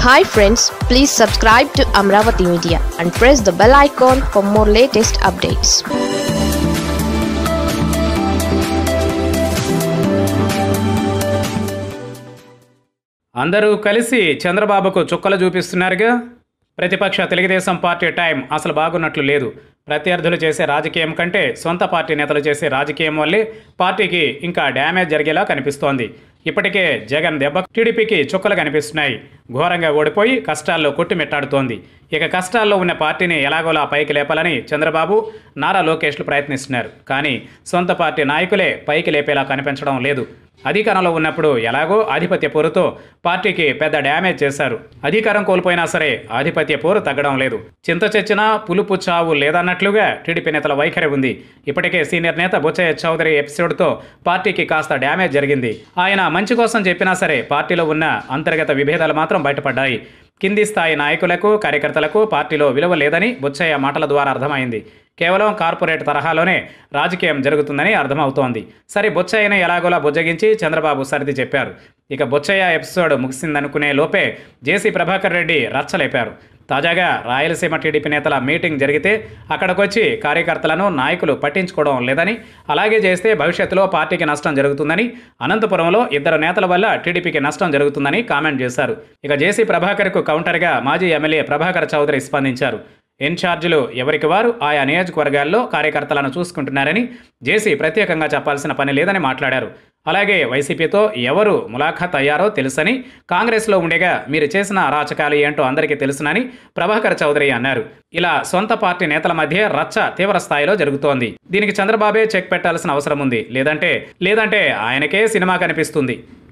hi friends please subscribe to Amaravati media and press the bell icon for more latest updates అందరూ కలిసి చంద్రబాబుకు చుక్కలు చూపిస్తున్నారుగా ప్రతిపక్ష తెలుగుదేశం పార్టీ టైం అసలు బాగున్నట్లు లేదు ప్రత్యర్థులు చేసే రాజకీయం కంటే సొంత పార్టీ నేతలు చేసే రాజకీయం వల్లే పార్టీకి ఇంకా డ్యామేజ్ జరిగేలా కనిపిస్తోంది ఇప్పటికే జగన్ దెబ్బ టీడీపీకి చుక్కలు కనిపిస్తున్నాయి ఘోరంగా ఓడిపోయి కష్టాల్లో కొట్టుమిట్టాడుతోంది ఇక కష్టాల్లో ఉన్న పార్టీని ఎలాగోలా పైకి లేపాలని చంద్రబాబు నారా లోకేష్లు ప్రయత్నిస్తున్నారు కానీ సొంత పార్టీ నాయకులే పైకి లేపేలా కనిపించడం లేదు అధికారంలో ఉన్నప్పుడు ఎలాగో ఆధిపత్య పోరుతో పార్టీకి పెద్ద డ్యామేజ్ చేశారు అధికారం కోల్పోయినా సరే ఆధిపత్య పోరు తగ్గడం లేదు చింత చచ్చినా పులుపు చావు లేదన్నట్లుగా టీడీపీ నేతల వైఖరి ఉంది ఇప్పటికే సీనియర్ నేత బుచ్చయ్య చౌదరి ఎపిసోడ్తో పార్టీకి కాస్త డ్యామేజ్ జరిగింది ఆయన మంచి కోసం చెప్పినా సరే పార్టీలో ఉన్న అంతర్గత విభేదాలు మాత్రం బయటపడ్డాయి కింది స్థాయి నాయకులకు కార్యకర్తలకు పార్టీలో విలువ లేదని బుచ్చయ్య మాటల ద్వారా అర్థమైంది కేవలం కార్పొరేట్ తరహాలోనే రాజకీయం జరుగుతుందని అర్థమవుతోంది సరే బొచ్చయ్యని ఎలాగోలా బుజ్జగించి చంద్రబాబు సరిది చెప్పారు ఇక బొచ్చయ్య ఎపిసోడ్ ముగిసిందనుకునే లోపే జేసీ ప్రభాకర్ రెడ్డి రచ్చలేపారు తాజాగా రాయలసీమ టీడీపీ నేతల మీటింగ్ జరిగితే అక్కడికొచ్చి కార్యకర్తలను నాయకులు పట్టించుకోవడం లేదని అలాగే చేస్తే భవిష్యత్తులో పార్టీకి నష్టం జరుగుతుందని అనంతపురంలో ఇద్దరు నేతల వల్ల టీడీపీకి నష్టం జరుగుతుందని కామెంట్ చేశారు ఇక జేసీ ప్రభాకర్కు కౌంటర్గా మాజీ ఎమ్మెల్యే ప్రభాకర్ చౌదరి స్పందించారు ఇన్ఛార్జీలు ఎవరికి వారు ఆయా నియోజకవర్గాల్లో కార్యకర్తలను చూసుకుంటున్నారని జేసీ ప్రత్యేకంగా చెప్పాల్సిన పని లేదని మాట్లాడారు అలాగే వైసీపీతో ఎవరు ములాఖాత్ అయ్యారో తెలుసని కాంగ్రెస్లో ఉండేగా మీరు చేసిన అరాచకాలు ఏంటో అందరికీ తెలుసునని ప్రభాకర్ చౌదరి అన్నారు ఇలా సొంత పార్టీ నేతల మధ్య రచ్చ తీవ్ర స్థాయిలో జరుగుతోంది దీనికి చంద్రబాబే చెక్ పెట్టాల్సిన అవసరం ఉంది లేదంటే లేదంటే ఆయనకే సినిమా కనిపిస్తుంది